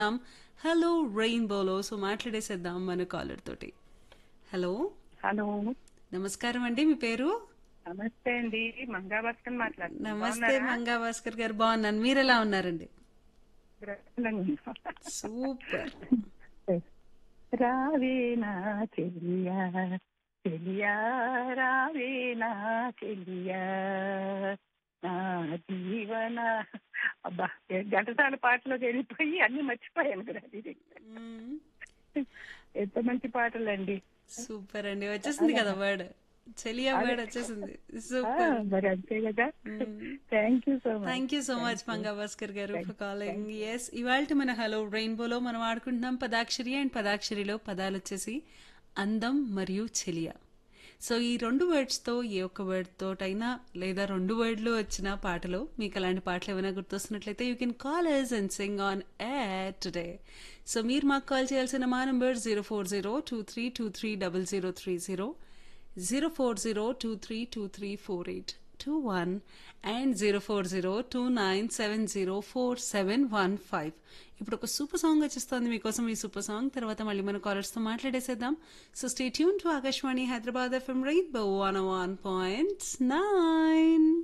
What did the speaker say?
Hello రెయిన్బోలో so మాట్లాడేసేద్దాం మన caller తోటి hello hello నమస్కారం అండి మీ పేరు నమస్తే అండి మంగా భాస్కర్ మాట్లాడుతున్నాను నమస్తే మంగా భాస్కర్ గారు బాగున్నాను మీరు ఎలా ఉన్నారండి బాగున్నారా? సూపర్ రావేనా చెలియా చెలియా రావేనా చెలియా నా జీవన అబ్బా ఏ ఘంటసాల పాటలోకి వెళ్ళిపోయి అన్ని మర్చిపోయాను కదా ఇది మ్మ్. ఎంత మంచి పాటలండి సూపర్ అండి వచ్చేసింది కదా వర్డ్ చెలియా వర్డ్ వచ్చేసింది ఆ, సూపర్ మరి అంతే కదా thank you so much thank you so much Manga Bhaskar గారు ఫర్ కాలింగ్ ఎస్ ఇవాళ మన హలో రెయిన్బోలో మనం ఆడుకుంటున్నాం పదాక్షరి అండ్ పదాక్షరిలో పదాలు వచ్చేసి అందం మరియు చెలియా సో ఈ రెండు వర్డ్స్తో ఏ ఒక్క వర్డ్ తోటైనా లేదా రెండు వర్డ్లు వచ్చిన పాటలో మీకు అలాంటి పాటలు ఏమైనా గుర్తొస్తున్నట్లయితే you can call us and sing on air today so మీరు మాకు కాల్ చేయాల్సిన మా number zero four zero two three two three double zero three zero zero four zero two three two three four eight two one and zero four zero two nine seven zero four seven one five ఇప్పుడు ఒక super song వచ్చేస్తుంది మీకోసం ఈ super song తర్వాత మళ్ళీ మన కాలర్స్తో మాట్లాడేసేద్దాం so stay tune to Akashvani Hyderabad FM right one one point nine